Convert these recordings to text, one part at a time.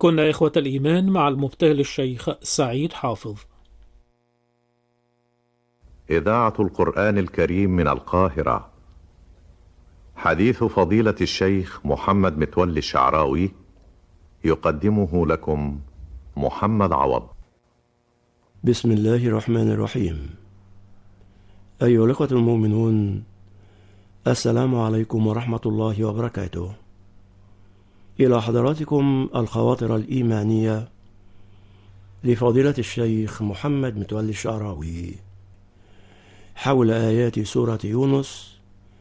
كنا إخوة الإيمان مع المبتهل الشيخ سعيد حافظ إذاعة القرآن الكريم من القاهرة حديث فضيلة الشيخ محمد متولي الشعراوي يقدمه لكم محمد عوض بسم الله الرحمن الرحيم أيها الأخوة المؤمنون السلام عليكم ورحمة الله وبركاته إلى حضراتكم الخواطر الإيمانية لفضيلة الشيخ محمد متولي الشعراوي حول آيات سورة يونس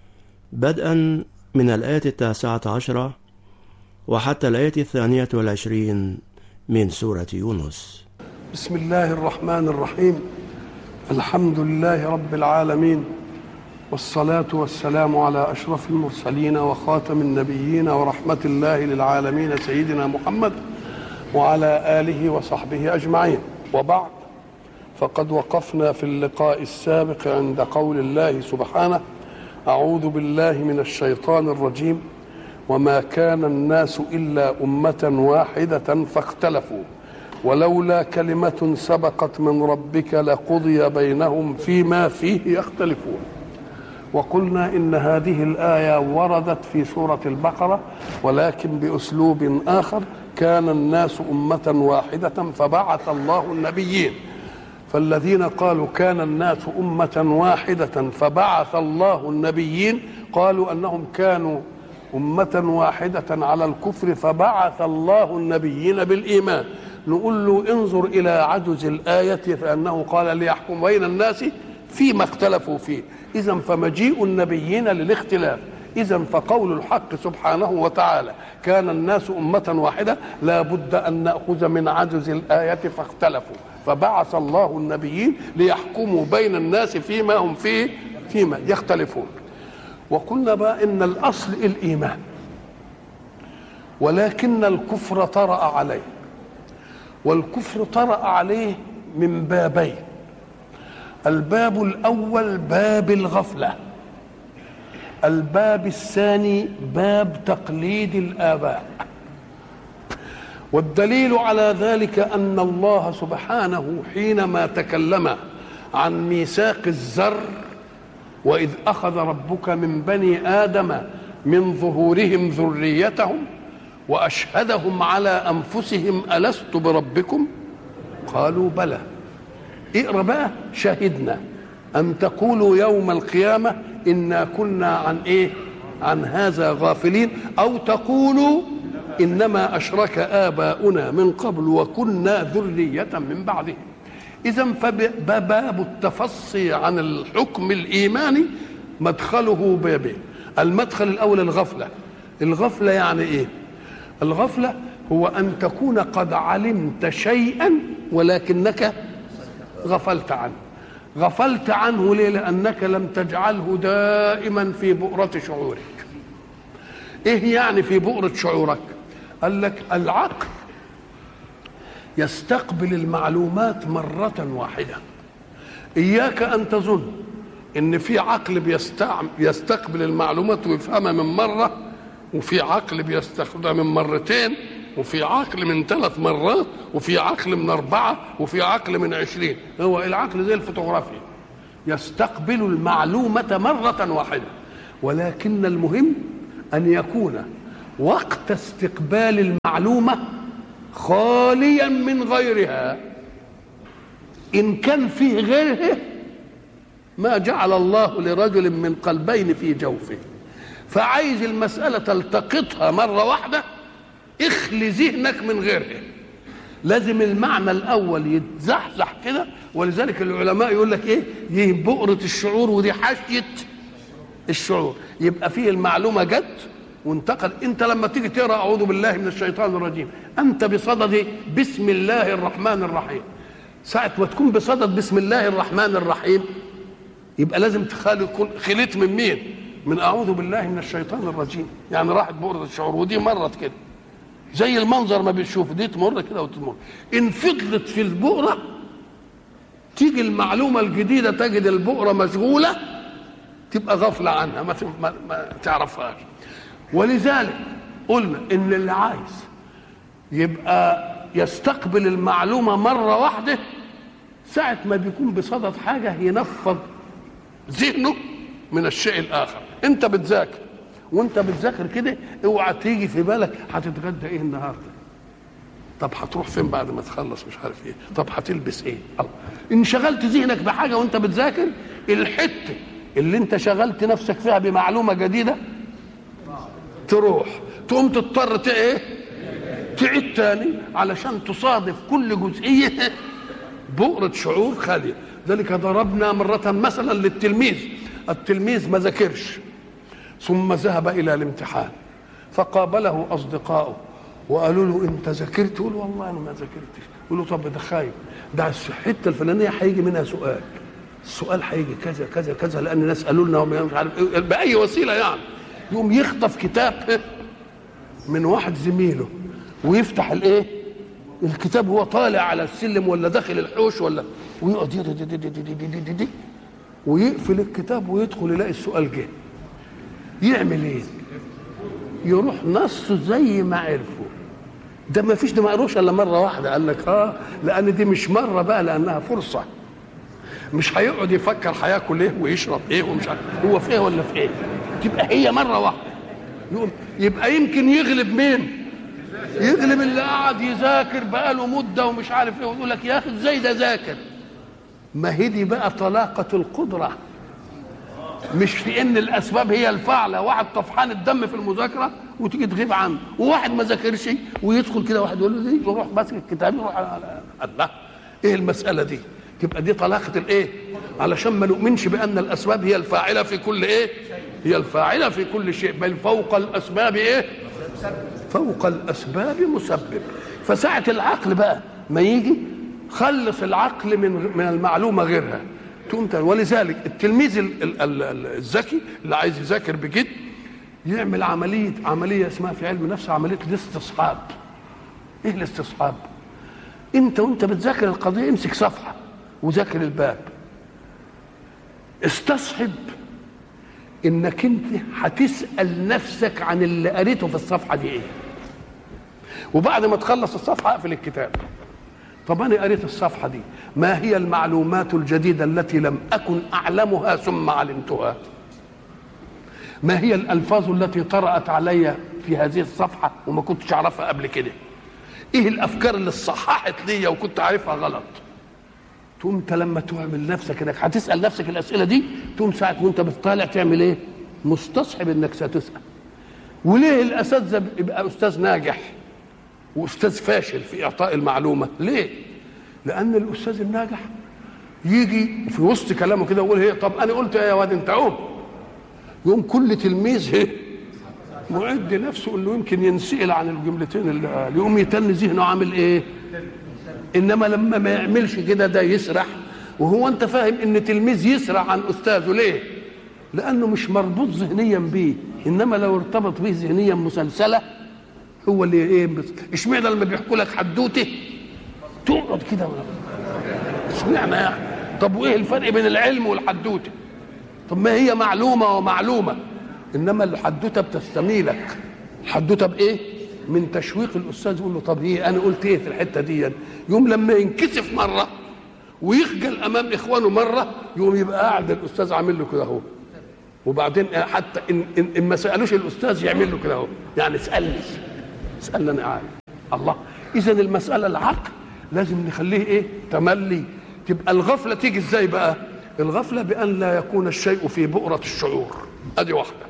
بدءا من الآية التاسعة عشرة وحتى الآية الثانية والعشرين من سورة يونس بسم الله الرحمن الرحيم الحمد لله رب العالمين والصلاة والسلام على أشرف المرسلين وخاتم النبيين ورحمة الله للعالمين سيدنا محمد وعلى آله وصحبه أجمعين وبعد فقد وقفنا في اللقاء السابق عند قول الله سبحانه أعوذ بالله من الشيطان الرجيم وما كان الناس إلا أمة واحدة فاختلفوا ولولا كلمة سبقت من ربك لقضي بينهم فيما فيه يختلفون وقلنا إن هذه الآية وردت في سورة البقرة ولكن بأسلوب آخر كان الناس أمة واحدة فبعث الله النبيين فالذين قالوا كان الناس أمة واحدة فبعث الله النبيين قالوا أنهم كانوا أمة واحدة على الكفر فبعث الله النبيين بالإيمان نقول له انظر إلى عجز الآية فأنه قال ليحكم بين الناس فيما اختلفوا فيه إذا فمجيء النبيين للاختلاف إذا فقول الحق سبحانه وتعالى كان الناس أمة واحدة لا بد أن نأخذ من عجز الآية فاختلفوا فبعث الله النبيين ليحكموا بين الناس فيما هم فيه فيما يختلفون وقلنا بقى إن الأصل الإيمان ولكن الكفر طرأ عليه والكفر طرأ عليه من بابين الباب الأول باب الغفلة الباب الثاني باب تقليد الآباء والدليل على ذلك أن الله سبحانه حينما تكلم عن ميثاق الزر وإذ أخذ ربك من بني آدم من ظهورهم ذريتهم وأشهدهم على أنفسهم ألست بربكم قالوا بلى اقرا بقى شهدنا أن تقولوا يوم القيامة إنا كنا عن إيه عن هذا غافلين أو تقولوا إنما أشرك آباؤنا من قبل وكنا ذرية من بعدهم إذا فباب التفصي عن الحكم الإيماني مدخله بابين المدخل الأول الغفلة الغفلة يعني إيه الغفلة هو أن تكون قد علمت شيئا ولكنك غفلت عنه غفلت عنه ليه لأنك لم تجعله دائما في بؤرة شعورك إيه يعني في بؤرة شعورك قال لك العقل يستقبل المعلومات مرة واحدة إياك أن تظن إن في عقل بيستعم يستقبل المعلومات ويفهمها من مرة وفي عقل بيستخدمها من مرتين وفي عقل من ثلاث مرات وفي عقل من أربعة وفي عقل من عشرين هو العقل زي الفوتوغرافيا يستقبل المعلومة مرة واحدة ولكن المهم أن يكون وقت استقبال المعلومة خاليا من غيرها إن كان فيه غيره ما جعل الله لرجل من قلبين في جوفه فعايز المسألة تلتقطها مرة واحدة اخلي ذهنك من غيرها لازم المعنى الاول يتزحزح كده ولذلك العلماء يقول لك ايه دي بؤره الشعور ودي حاشيه الشعور يبقى فيه المعلومه جت وانتقل انت لما تيجي تقرا اعوذ بالله من الشيطان الرجيم انت بصدد بسم الله الرحمن الرحيم ساعه ما تكون بصدد بسم الله الرحمن الرحيم يبقى لازم تخلي خليت من مين من اعوذ بالله من الشيطان الرجيم يعني راحت بؤره الشعور ودي مرت كده زي المنظر ما بتشوف دي تمر كده وتمر ان فضلت في البؤره تيجي المعلومه الجديده تجد البؤره مشغوله تبقى غفله عنها ما, ما, ما تعرفهاش ولذلك قلنا ان اللي عايز يبقى يستقبل المعلومة مرة واحدة ساعة ما بيكون بصدد حاجة ينفض ذهنه من الشيء الآخر أنت بتذاكر وأنت بتذاكر كده اوعى تيجي في بالك هتتغدى إيه النهاردة طب هتروح فين بعد ما تخلص مش عارف ايه طب هتلبس ايه الله انشغلت ذهنك بحاجه وانت بتذاكر الحته اللي انت شغلت نفسك فيها بمعلومه جديده تروح تقوم تضطر ت- ايه تعيد تاني علشان تصادف كل جزئيه بؤرة شعور خالية ذلك ضربنا مرة مثلا للتلميذ التلميذ ما ذاكرش ثم ذهب إلى الامتحان فقابله أصدقائه وقالوا له أنت ذاكرت يقول والله أنا ما ذاكرتش يقول له طب ده خايف ده الحتة الفلانية هيجي منها سؤال السؤال هيجي كذا كذا كذا لأن الناس قالوا لنا وما- مش عارف إيه، بأي وسيلة يعني يقوم يخطف كتاب من واحد زميله ويفتح الايه الكتاب هو طالع على السلم ولا داخل الحوش ولا ويقعد يدي دي دي دي دي دي دي دي دي ويقفل الكتاب ويدخل يلاقي السؤال جه يعمل ايه يروح نصه زي ما عرفه ده ما فيش ده ما قروش الا مره واحده قال لك اه لان دي مش مره بقى لانها فرصه مش هيقعد يفكر هياكل ايه ويشرب ايه ومش عارف هو في ايه ولا في ايه تبقى هي مره واحده يقوم يبقى يمكن يغلب مين يغلب اللي قعد يذاكر بقاله مده ومش عارف ايه ويقول لك يا اخي ازاي ده ذاكر ما هي دي بقى طلاقه القدره مش في ان الاسباب هي الفاعله واحد طفحان الدم في المذاكره وتيجي تغيب عنه وواحد ما ذاكرش ويدخل كده واحد يقول له دي يروح ماسك الكتاب يروح على- الله ايه المساله دي تبقى دي طلاقه الايه علشان ما نؤمنش بان الاسباب هي الفاعله في كل ايه هي الفاعله في كل شيء بل فوق الاسباب ايه فوق الاسباب مسبب فساعه العقل بقى ما يجي خلص العقل من من المعلومه غيرها تقوم ت- ولذلك التلميذ ال- ال- ال- ال- الذكي اللي عايز يذاكر بجد يعمل عمليه عمليه اسمها في علم النفس عمليه الاستصحاب ايه الاستصحاب انت وانت بتذاكر القضيه امسك صفحه وذاكر الباب استصحب انك انت هتسال نفسك عن اللي قريته في الصفحه دي ايه وبعد ما تخلص الصفحه اقفل الكتاب طب انا قريت الصفحه دي ما هي المعلومات الجديده التي لم اكن اعلمها ثم علمتها ما هي الالفاظ التي طرات علي في هذه الصفحه وما كنتش اعرفها قبل كده ايه الافكار اللي صححت ليا وكنت عارفها غلط تقوم انت لما تعمل نفسك انك هتسال نفسك الاسئله دي تقوم ساعه وانت بتطالع تعمل ايه مستصحب انك ستسال وليه الاساتذه يبقى استاذ ناجح واستاذ فاشل في اعطاء المعلومه ليه لان الاستاذ الناجح يجي في وسط كلامه كده يقول هي طب انا قلت ايه يا واد انت قوم يقوم كل تلميذ هي معد نفسه انه يمكن ينسال عن الجملتين اللي قال يقوم يتن ذهنه عامل ايه انما لما ما يعملش كده ده يسرح وهو انت فاهم ان تلميذ يسرح عن استاذه ليه لانه مش مربوط ذهنيا بيه انما لو ارتبط به ذهنيا مسلسله هو اللي ايه بس اشمعنى لما بيحكوا لك حدوته تقعد كده اشمعنى يعني طب وايه الفرق بين العلم والحدوته طب ما هي معلومه ومعلومه انما الحدوته بتستميلك الحدوته بايه من تشويق الاستاذ يقول له طب ايه انا قلت ايه في الحته دي يوم لما ينكسف مره ويخجل امام اخوانه مره يقوم يبقى قاعد الاستاذ عامل له كده اهو وبعدين حتى ان ان, إن ما سالوش الاستاذ يعمل له كده اهو يعني اسالني اسالني انا عارف الله اذا المساله العقل لازم نخليه ايه تملي تبقى الغفله تيجي ازاي بقى الغفله بان لا يكون الشيء في بؤره الشعور ادي واحده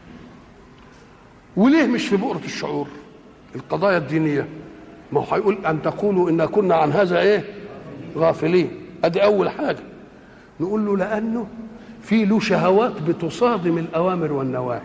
وليه مش في بؤره الشعور القضايا الدينيه ما هو هيقول ان تقولوا ان كنا عن هذا ايه غافلين ادي اول حاجه نقول له لانه في له شهوات بتصادم الاوامر والنواهي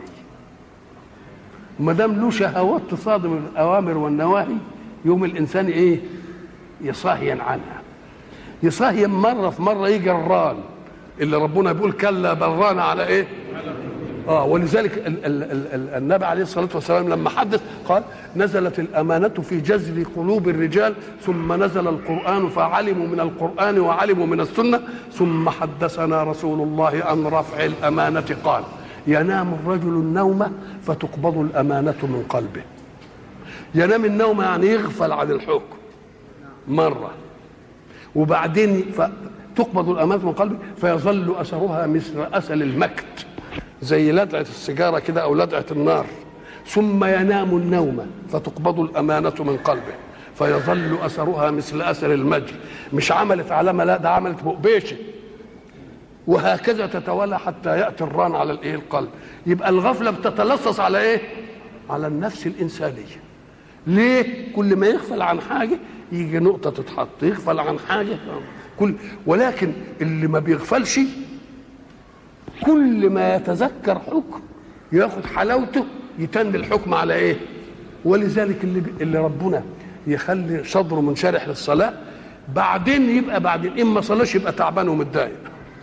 ما دام له شهوات تصادم الاوامر والنواهي يوم الانسان ايه يصهين عنها يصهين مره في مره يجي الران اللي ربنا بيقول كلا بران على ايه اه ولذلك ال ال ال ال النبي عليه الصلاه والسلام لما حدث قال نزلت الامانه في جزر قلوب الرجال ثم نزل القران فعلموا من القران وعلموا من السنه ثم حدثنا رسول الله عن رفع الامانه قال ينام الرجل النوم فتقبض الامانه من قلبه ينام النوم يعني يغفل عن الحكم مرة وبعدين تقبض الأمانة من قلبه فيظل أثرها مثل أسل المكت زي لدعة السيجارة كده أو لدعة النار ثم ينام النوم فتقبض الأمانة من قلبه فيظل أثرها مثل أثر المجل مش عملت علامة لا ده عملت بقبيشة وهكذا تتوالى حتى يأتي الران على الإيه القلب يبقى الغفلة بتتلصص على إيه على النفس الإنسانية ليه كل ما يغفل عن حاجة يجي نقطة تتحط يغفل عن حاجة كل ولكن اللي ما بيغفلش كل ما يتذكر حكم ياخد حلاوته يتن الحكم على ايه ولذلك اللي, اللي ربنا يخلي صدره منشرح للصلاة بعدين يبقى بعدين إما صلاش يبقى تعبان ومتضايق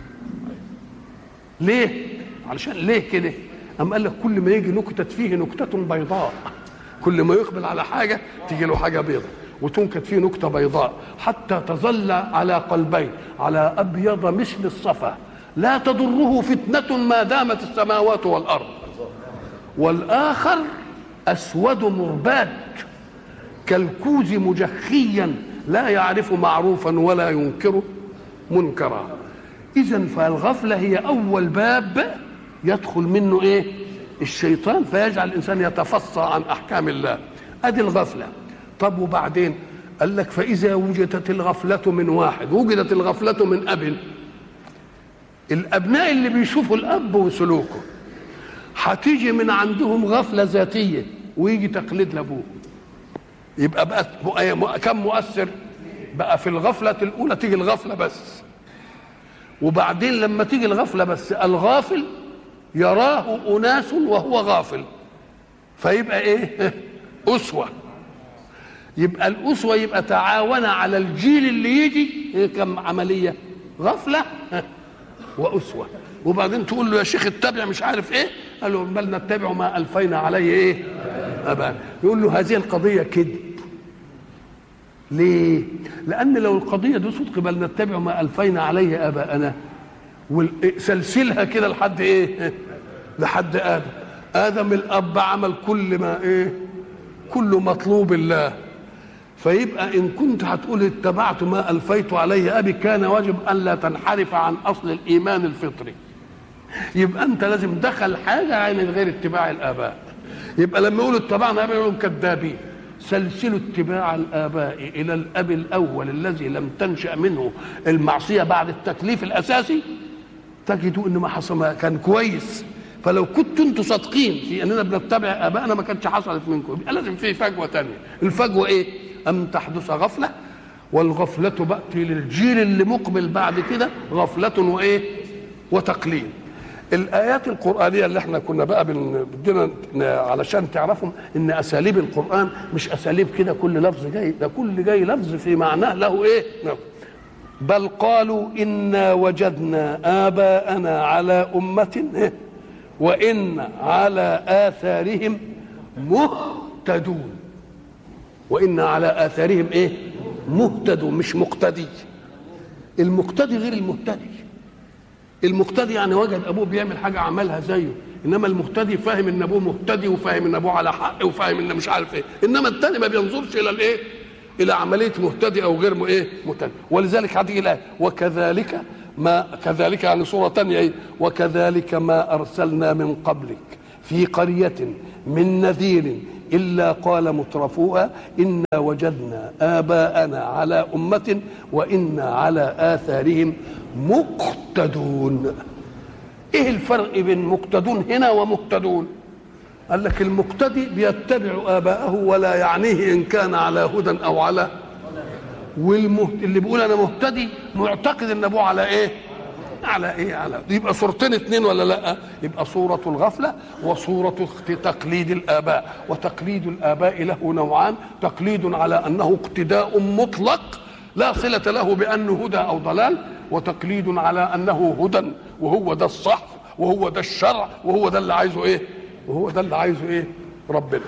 ليه علشان ليه كده أم قال لك كل ما يجي نكتة فيه نكتة بيضاء كل ما يقبل على حاجة تيجي له حاجة بيضاء وتنكت فيه نكتة بيضاء حتى تظل على قلبين على أبيض مثل الصفا لا تضره فتنة ما دامت السماوات والأرض والآخر أسود مرباد كالكوز مجخيا لا يعرف معروفا ولا ينكر منكرا إذا فالغفلة هي أول باب يدخل منه إيه الشيطان فيجعل الإنسان يتفصى عن أحكام الله أدي الغفلة طب وبعدين قال لك فإذا وجدت الغفلة من واحد وجدت الغفلة من أب الأبناء اللي بيشوفوا الأب وسلوكه هتيجي من عندهم غفلة ذاتية ويجي تقليد لأبوه يبقى بقى كم مؤثر بقى في الغفلة الأولى تيجي الغفلة بس وبعدين لما تيجي الغفلة بس الغافل يراه أناس وهو غافل فيبقى إيه أسوة يبقى الأسوة يبقى تعاون على الجيل اللي يجي إيه كم عملية غفلة وأسوة وبعدين تقول له يا شيخ اتبع مش عارف ايه قال له بل نتبع ما الفينا عليه ايه ابا يقول له هذه القضيه كذب ليه لان لو القضيه دي صدق بل نتبع ما الفينا عليه اباءنا وسلسلها كده لحد ايه لحد ادم ادم الاب عمل كل ما ايه كل مطلوب الله فيبقى ان كنت هتقول اتبعت ما الفيت عليه ابي كان واجب ان لا تنحرف عن اصل الايمان الفطري يبقى انت لازم دخل حاجه من غير اتباع الاباء يبقى لما يقولوا اتبعنا اباء يقولوا كذابين سلسلوا اتباع الاباء الى الاب الاول الذي لم تنشا منه المعصيه بعد التكليف الاساسي تجدوا ان ما حصل كان كويس فلو كنتوا انتوا صادقين في اننا بنتبع ابائنا ما كانتش حصلت منكم يبقى لازم في فجوه ثانيه الفجوه ايه ام تحدث غفله والغفله باتي للجيل اللي مقبل بعد كده غفله وايه وتقليد الايات القرانيه اللي احنا كنا بقى بدنا علشان تعرفوا ان اساليب القران مش اساليب كده كل لفظ جاي ده كل جاي لفظ في معناه له ايه بل قالوا انا وجدنا اباءنا على امه وان على اثارهم مهتدون وان على اثارهم ايه مهتدون مش مقتدي المقتدي غير المهتدي المقتدي يعني وجد ابوه بيعمل حاجه عملها زيه انما المهتدي فاهم ان ابوه مهتدي وفاهم ان ابوه على حق وفاهم ان مش عارف ايه انما الثاني ما بينظرش الى الايه الى عمليه مهتدي او غير ايه مهتدي ولذلك هتيجي الايه وكذلك ما كذلك يعني صوره ثانيه ايه وكذلك ما ارسلنا من قبلك في قريه من نذير إلا قال مترفوها إنا وجدنا آباءنا على أمة وإنا على آثارهم مقتدون إيه الفرق بين مقتدون هنا ومهتدون قال لك المقتدي بيتبع آباءه ولا يعنيه إن كان على هدى أو على والمهت... اللي بيقول أنا مهتدي معتقد إن أبوه على إيه على ايه على يبقى صورتين اثنين ولا لا يبقى صورة الغفلة وصورة تقليد الآباء وتقليد الآباء له نوعان تقليد على أنه اقتداء مطلق لا صلة له بأنه هدى أو ضلال وتقليد على أنه هدى وهو ده الصح وهو ده الشرع وهو ده اللي عايزه ايه وهو ده اللي عايزه ايه ربنا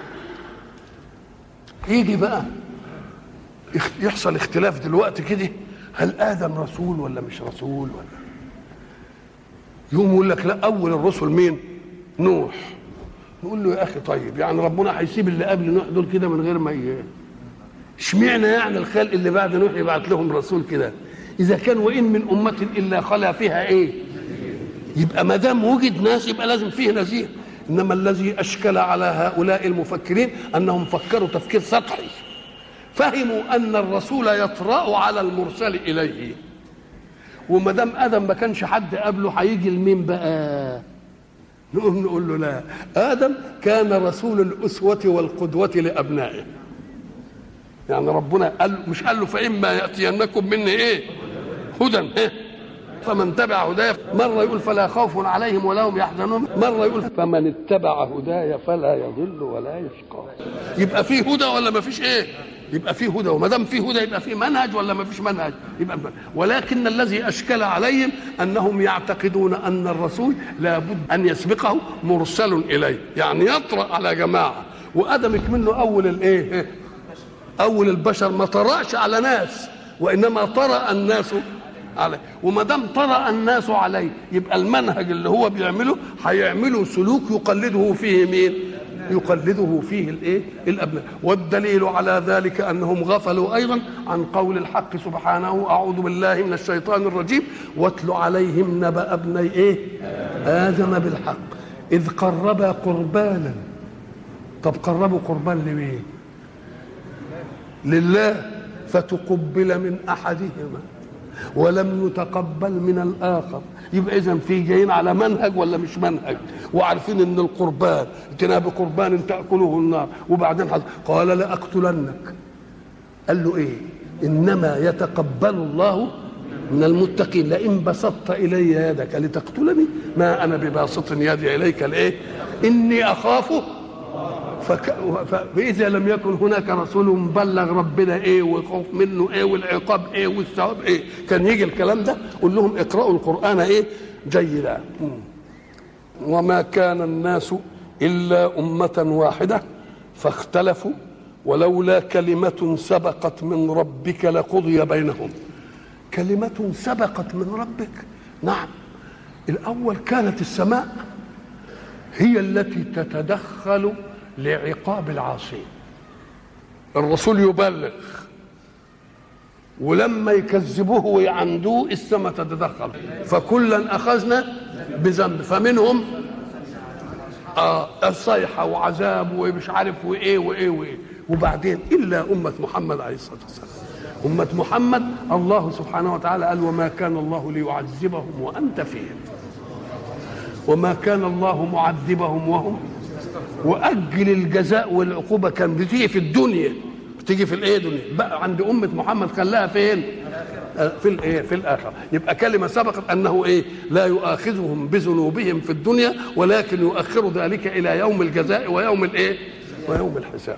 يجي بقى يحصل اختلاف دلوقتي كده هل ادم رسول ولا مش رسول ولا يوم يقول لك لا اول الرسل مين نوح نقول له يا اخي طيب يعني ربنا هيسيب اللي قبل نوح دول كده من غير ما ي... اشمعنى يعني الخلق اللي بعد نوح يبعت لهم رسول كده اذا كان وان من امه الا خلا فيها ايه يبقى ما دام وجد ناس يبقى لازم فيه نذير انما الذي اشكل على هؤلاء المفكرين انهم فكروا تفكير سطحي فهموا ان الرسول يطرا على المرسل اليه وما دام ادم ما كانش حد قبله هيجي لمين بقى نقوم نقول له لا ادم كان رسول الاسوه والقدوه لابنائه يعني ربنا قال مش قال له فاما ياتينكم مني ايه هدى إيه؟ فمن تبع هدايا مرة يقول فلا خوف عليهم ولا هم يحزنون مرة يقول فمن اتبع هدايا فلا يضل ولا يشقى يبقى فيه هدى ولا ما فيش ايه يبقى فيه هدى وما دام فيه هدى يبقى فيه منهج ولا ما فيش منهج يبقى ولكن الذي اشكل عليهم انهم يعتقدون ان الرسول لابد ان يسبقه مرسل اليه يعني يطرا على جماعه وادم منه اول الايه اول البشر ما طرأش على ناس وانما طرأ الناس عليه وما دام طرأ الناس عليه يبقى المنهج اللي هو بيعمله هيعمله سلوك يقلده فيه مين يقلده فيه الايه الابناء والدليل على ذلك انهم غفلوا ايضا عن قول الحق سبحانه اعوذ بالله من الشيطان الرجيم واتل عليهم نبأ ابني ايه ادم بالحق اذ قربا قربانا طب قربوا قربان لمين لله فتقبل من احدهما ولم يتقبل من الاخر يبقى اذا في جايين على منهج ولا مش منهج وعارفين ان القربان اتنا بقربان تاكله النار وبعدين حد قال لاقتلنك قال له ايه انما يتقبل الله من المتقين لئن بسطت الي يدك لتقتلني ما انا بباسط يدي اليك الايه اني اخاف فك... فإذا لم يكن هناك رسول مبلغ ربنا إيه والخوف منه إيه والعقاب إيه والثواب إيه كان يجي الكلام ده قول لهم اقرأوا القرآن إيه جيدا وما كان الناس إلا أمة واحدة فاختلفوا ولولا كلمة سبقت من ربك لقضي بينهم كلمة سبقت من ربك نعم الأول كانت السماء هي التي تتدخل لعقاب العاصين الرسول يبلغ ولما يكذبوه ويعندوه السماء تتدخل فكلا اخذنا بذنب فمنهم آه الصيحه وعذاب ومش عارف وايه وايه وايه وبعدين الا امه محمد عليه الصلاه والسلام امه محمد الله سبحانه وتعالى قال وما كان الله ليعذبهم وانت فيهم وما كان الله معذبهم وهم واجل الجزاء والعقوبه كان بتيجي في الدنيا بتيجي في الايه دنيا بقى عند امه محمد خلاها فين في الايه في الاخره يبقى كلمه سبقت انه ايه لا يؤاخذهم بذنوبهم في الدنيا ولكن يؤخر ذلك الى يوم الجزاء ويوم الايه ويوم الحساب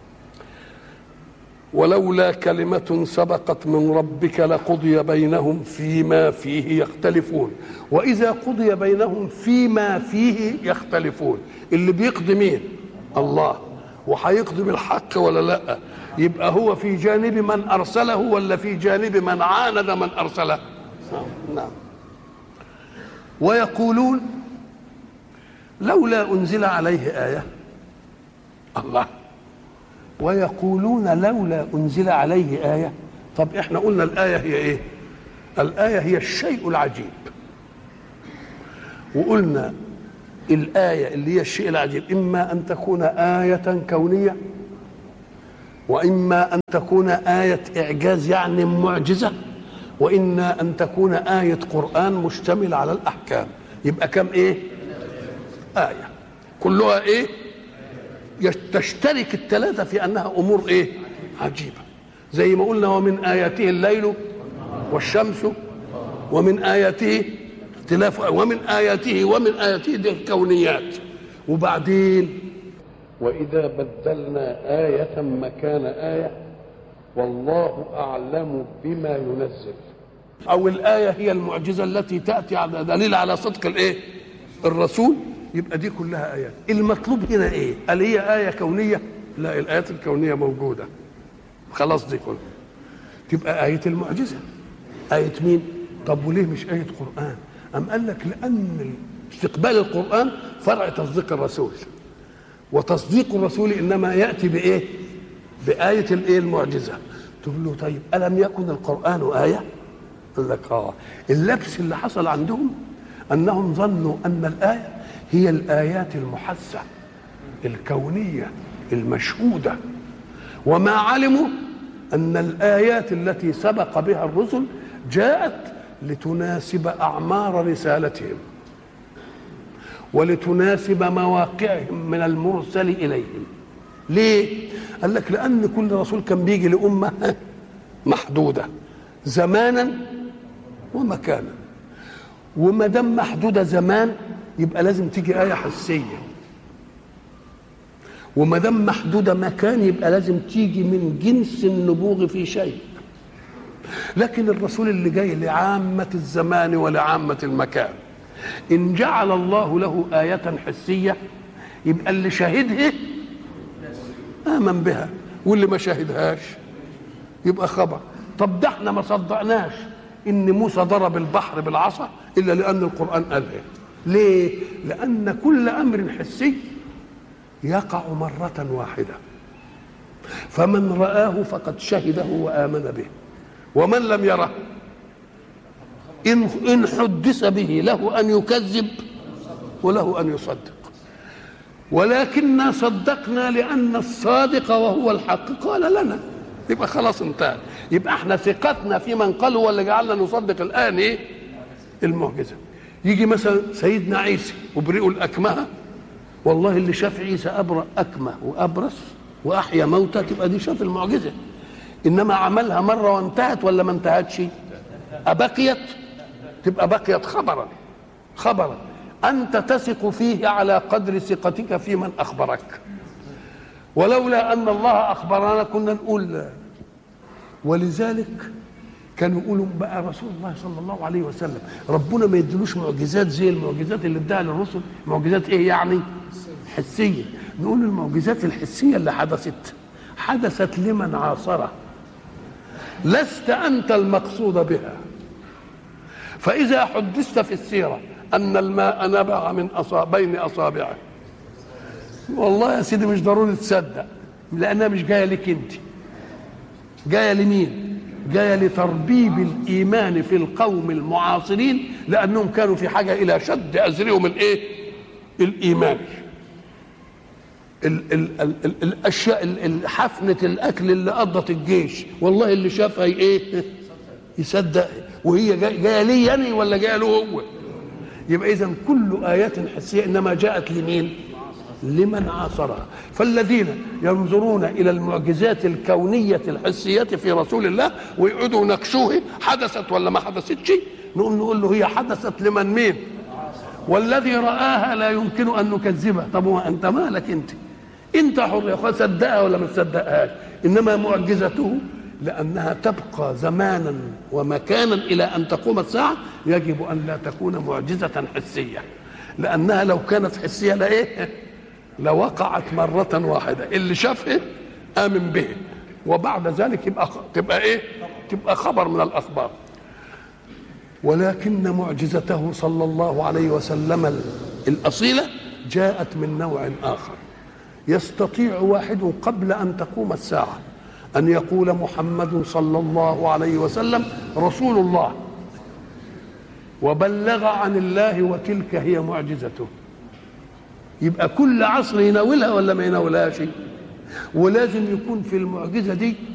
ولولا كلمة سبقت من ربك لقضي بينهم فيما فيه يختلفون وإذا قضي بينهم فيما فيه يختلفون اللي بيقضي مين الله وهيقضي بالحق ولا لا يبقى هو في جانب من أرسله ولا في جانب من عاند من أرسله نعم, نعم. ويقولون لولا أنزل عليه آية الله ويقولون لولا انزل عليه ايه طب احنا قلنا الايه هي ايه الايه هي الشيء العجيب وقلنا الايه اللي هي الشيء العجيب اما ان تكون ايه كونيه واما ان تكون ايه اعجاز يعني معجزه واما ان تكون ايه قران مشتمل على الاحكام يبقى كم ايه ايه كلها ايه تشترك الثلاثة في أنها أمور إيه؟ عجيبة زي ما قلنا ومن آياته الليل والشمس ومن آياته اختلاف ومن آياته ومن آياته دي الكونيات وبعدين وإذا بدلنا آية مكان آية والله أعلم بما ينزل أو الآية هي المعجزة التي تأتي على دليل على صدق الإيه؟ الرسول يبقى دي كلها ايات المطلوب هنا ايه هل هي ايه كونيه لا الايات الكونيه موجوده خلاص دي كلها تبقى ايه المعجزه ايه مين طب وليه مش ايه قران ام قال لك لان استقبال القران فرع تصديق الرسول وتصديق الرسول انما ياتي بايه بايه الايه المعجزه تقول له طيب الم يكن القران ايه قال لك اه اللبس اللي حصل عندهم انهم ظنوا ان الايه هي الايات المحسه الكونيه المشهوده وما علموا ان الايات التي سبق بها الرسل جاءت لتناسب اعمار رسالتهم ولتناسب مواقعهم من المرسل اليهم ليه قال لك لان كل رسول كان بيجي لامه محدوده زمانا ومكانا وما دام محدوده زمان يبقى لازم تيجي ايه حسيه وما دام محدوده مكان يبقى لازم تيجي من جنس النبوغ في شيء لكن الرسول اللي جاي لعامه الزمان ولعامه المكان ان جعل الله له ايه حسيه يبقى اللي شاهدها امن بها واللي ما شاهدهاش يبقى خبر طب ده احنا ما صدقناش ان موسى ضرب البحر بالعصا الا لان القران قالها ليه لان كل امر حسي يقع مره واحده فمن رآه فقد شهده وآمن به ومن لم يره إن إن حدث به له أن يكذب وله أن يصدق ولكننا صدقنا لأن الصادق وهو الحق قال لنا يبقى خلاص انتهى يبقى احنا ثقتنا في من قال هو اللي جعلنا نصدق الآن ايه المعجزة يجي مثلا سيدنا عيسى وبرئوا الأكمه والله اللي شاف عيسى أبرأ أكمه وأبرص وأحيا موتى تبقى دي شاف المعجزة إنما عملها مرة وانتهت ولا ما انتهتش أبقيت تبقى بقيت خبرا خبرا أنت تثق فيه على قدر ثقتك في من أخبرك ولولا أن الله أخبرنا كنا نقول لا. ولذلك كانوا يقولوا بقى رسول الله صلى الله عليه وسلم ربنا ما يدلوش معجزات زي المعجزات اللي اداها للرسل معجزات ايه يعني حسيه نقول المعجزات الحسيه اللي حدثت حدثت لمن عاصره لست انت المقصود بها فاذا حدثت في السيره ان الماء نبع من أصاب بين اصابعه والله يا سيدي مش ضروري تصدق لانها مش جايه لك انت جايه لمين جايه لتربيب الايمان في القوم المعاصرين لانهم كانوا في حاجه الى شد ازرهم الايه الايمان ال ال ال ال الاشياء ال- ال- حفنه الاكل اللي قضت الجيش والله اللي شافها ايه يصدق وهي جايه جايه لي يعني ولا جايه له هو يبقى اذا كل ايات حسيه انما جاءت لمين لمن عاصرها فالذين ينظرون الى المعجزات الكونيه الحسيه في رسول الله ويقعدوا يناقشوه حدثت ولا ما حدثتش نقوم نقول له هي حدثت لمن مين والذي رآها لا يمكن ان نكذبها طب هو انت مالك انت انت حر يا اخوان صدقها ولا ما تصدقهاش انما معجزته لانها تبقى زمانا ومكانا الى ان تقوم الساعه يجب ان لا تكون معجزه حسيه لانها لو كانت حسيه لايه لوقعت مرة واحدة اللي شافه آمن به وبعد ذلك يبقى تبقى إيه؟ تبقى خبر من الأخبار ولكن معجزته صلى الله عليه وسلم الأصيلة جاءت من نوع آخر يستطيع واحد قبل أن تقوم الساعة أن يقول محمد صلى الله عليه وسلم رسول الله وبلغ عن الله وتلك هي معجزته يبقى كل عصر يناولها ولا ما يناولهاش ولازم يكون في المعجزه دي